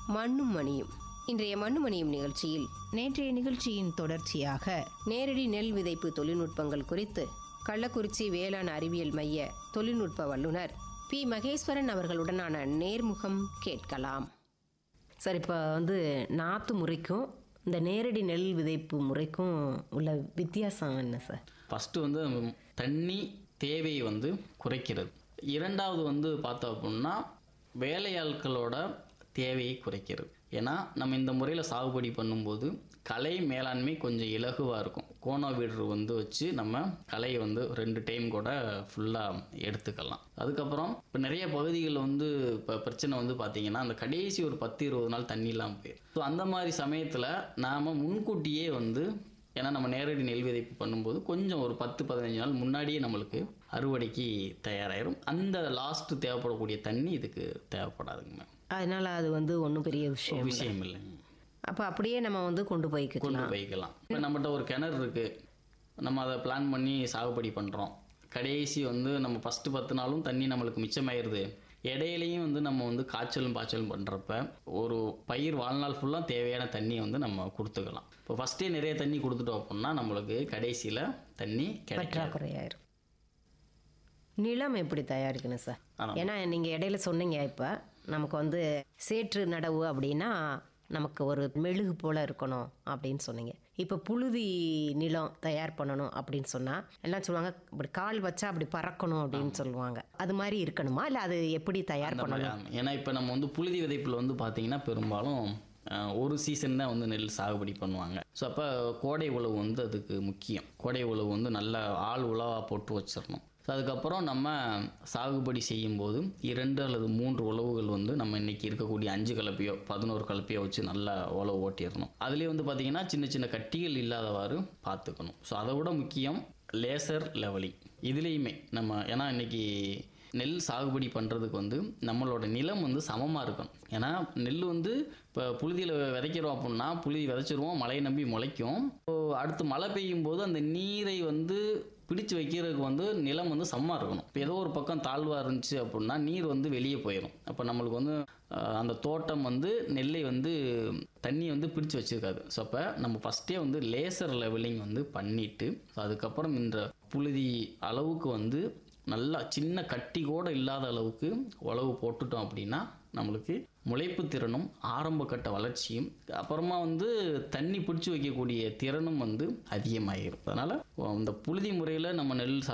மண்ணும் மணியும் இன்றைய மண்ணு மணியும் நிகழ்ச்சியில் நேற்றைய நிகழ்ச்சியின் தொடர்ச்சியாக நேரடி நெல் விதைப்பு தொழில்நுட்பங்கள் குறித்து கள்ளக்குறிச்சி வேளாண் அறிவியல் மைய தொழில்நுட்ப வல்லுநர் பி மகேஸ்வரன் அவர்களுடனான நேர்முகம் கேட்கலாம் சார் இப்போ வந்து நாற்று முறைக்கும் இந்த நேரடி நெல் விதைப்பு முறைக்கும் உள்ள வித்தியாசம் என்ன சார் ஃபஸ்ட்டு வந்து தண்ணி தேவையை வந்து குறைக்கிறது இரண்டாவது வந்து பார்த்தோம் அப்படின்னா வேலையாட்களோட தேவையை குறைக்கிறது ஏன்னா நம்ம இந்த முறையில் சாகுபடி பண்ணும்போது களை மேலாண்மை கொஞ்சம் இலகுவாக இருக்கும் கோண வீடு வந்து வச்சு நம்ம களையை வந்து ரெண்டு டைம் கூட ஃபுல்லாக எடுத்துக்கலாம் அதுக்கப்புறம் இப்போ நிறைய பகுதிகளில் வந்து இப்போ பிரச்சனை வந்து பார்த்தீங்கன்னா அந்த கடைசி ஒரு பத்து இருபது நாள் தண்ணி இல்லாமல் போயிடும் ஸோ அந்த மாதிரி சமயத்தில் நாம் முன்கூட்டியே வந்து ஏன்னா நம்ம நேரடி நெல் விதைப்பு பண்ணும்போது கொஞ்சம் ஒரு பத்து பதினஞ்சு நாள் முன்னாடியே நம்மளுக்கு அறுவடைக்கு தயாராயிரும் அந்த லாஸ்ட் தேவைப்படக்கூடிய தண்ணி இதுக்கு தேவைப்படாதுங்க மேம் அதனால அது வந்து ஒன்றும் பெரிய விஷயம் விஷயம் இல்லைங்க அப்போ அப்படியே நம்ம வந்து கொண்டு போய்க்கலாம் கொண்டு போய்க்கலாம் இப்போ நம்மகிட்ட ஒரு கிணறு இருக்குது நம்ம அதை பிளான் பண்ணி சாகுபடி பண்ணுறோம் கடைசி வந்து நம்ம ஃபஸ்ட்டு பத்து நாளும் தண்ணி நம்மளுக்கு மிச்சமாயிருது இடையிலையும் வந்து நம்ம வந்து காய்ச்சலும் பாய்ச்சலும் பண்ணுறப்ப ஒரு பயிர் வாழ்நாள் ஃபுல்லாக தேவையான தண்ணியை வந்து நம்ம கொடுத்துக்கலாம் இப்போ ஃபஸ்ட்டே நிறைய தண்ணி கொடுத்துட்டோம் அப்படின்னா நம்மளுக்கு கடைசியில் தண்ணி கிடைக்கும் பற்றாக்குறையாயிரும் நிலம் எப்படி தயாரிக்கணும் சார் ஆமா. ஏன்னா நீங்கள் இடையில சொன்னீங்க இப்போ நமக்கு வந்து சேற்று நடவு அப்படின்னா நமக்கு ஒரு மெழுகு போல இருக்கணும் அப்படின்னு சொன்னீங்க இப்போ புழுதி நிலம் தயார் பண்ணணும் அப்படின்னு சொன்னால் எல்லாம் சொல்லுவாங்க இப்படி கால் வச்சா அப்படி பறக்கணும் அப்படின்னு சொல்லுவாங்க அது மாதிரி இருக்கணுமா இல்லை அது எப்படி தயார் அந்த மாதிரி பண்ணணும் ஆமாம். ஏன்னா இப்போ நம்ம வந்து புழுதி விதைப்பில் வந்து பார்த்தீங்கன்னா பெரும்பாலும் அஹ், ஒரு சீசன் தான் வந்து நெல் சாகுபடி பண்ணுவாங்க ஸோ அப்போ கோடை உழவு வந்து அதுக்கு முக்கியம் கோடை உழவு வந்து நல்ல ஆள் உழவாக போட்டு வச்சிடணும் ஸோ அதுக்கப்புறம் நம்ம சாகுபடி செய்யும்போது இரண்டு அல்லது மூன்று உழவுகள் வந்து நம்ம இன்னைக்கு இருக்கக்கூடிய அஞ்சு கலப்பையோ பதினோரு கலப்பையோ வச்சு நல்லா உழவு ஓட்டிடணும் அதுலேயே வந்து பார்த்திங்கன்னா சின்ன சின்ன கட்டிகள் இல்லாதவாறு பார்த்துக்கணும் ஸோ அதை விட முக்கியம் லேசர் லெவலிங் இதுலேயுமே நம்ம ஏன்னா இன்னைக்கு நெல் சாகுபடி பண்ணுறதுக்கு வந்து நம்மளோட நிலம் வந்து சமமாக இருக்கணும் ஏன்னா நெல் வந்து இப்போ புழுதியில் விதைக்கிறோம் அப்படின்னா புழுதி விதைச்சிருவோம் மழையை நம்பி முளைக்கும் இப்போ அடுத்து மழை பெய்யும் போது அந்த நீரை வந்து பிடிச்சு வைக்கிறதுக்கு வந்து நிலம் வந்து சமமாக இருக்கணும் இப்போ ஏதோ ஒரு பக்கம் தாழ்வாக இருந்துச்சு அப்படின்னா நீர் வந்து வெளியே போயிடும் அப்போ நம்மளுக்கு வந்து அஹ், அந்த தோட்டம் வந்து நெல்லை வந்து தண்ணி வந்து பிடிச்சு வச்சிருக்காது ஸோ அப்போ நம்ம ஃபஸ்ட்டே வந்து லேசர் லெவலிங் வந்து பண்ணிவிட்டு அதுக்கப்புறம் இந்த புழுதி அளவுக்கு வந்து நல்லா சின்ன கட்டி கூட இல்லாத அளவுக்கு உழவு போட்டுட்டோம் அப்படின்னா நம்மளுக்கு முளைப்பு திறனும் ஆரம்ப கட்ட வளர்ச்சியும் அப்புறமா வந்து தண்ணி பிடிச்சி வைக்கக்கூடிய திறனும் வந்து அதிகமாகிடும் அதனால் இந்த புழுதி முறையில் நம்ம நெல்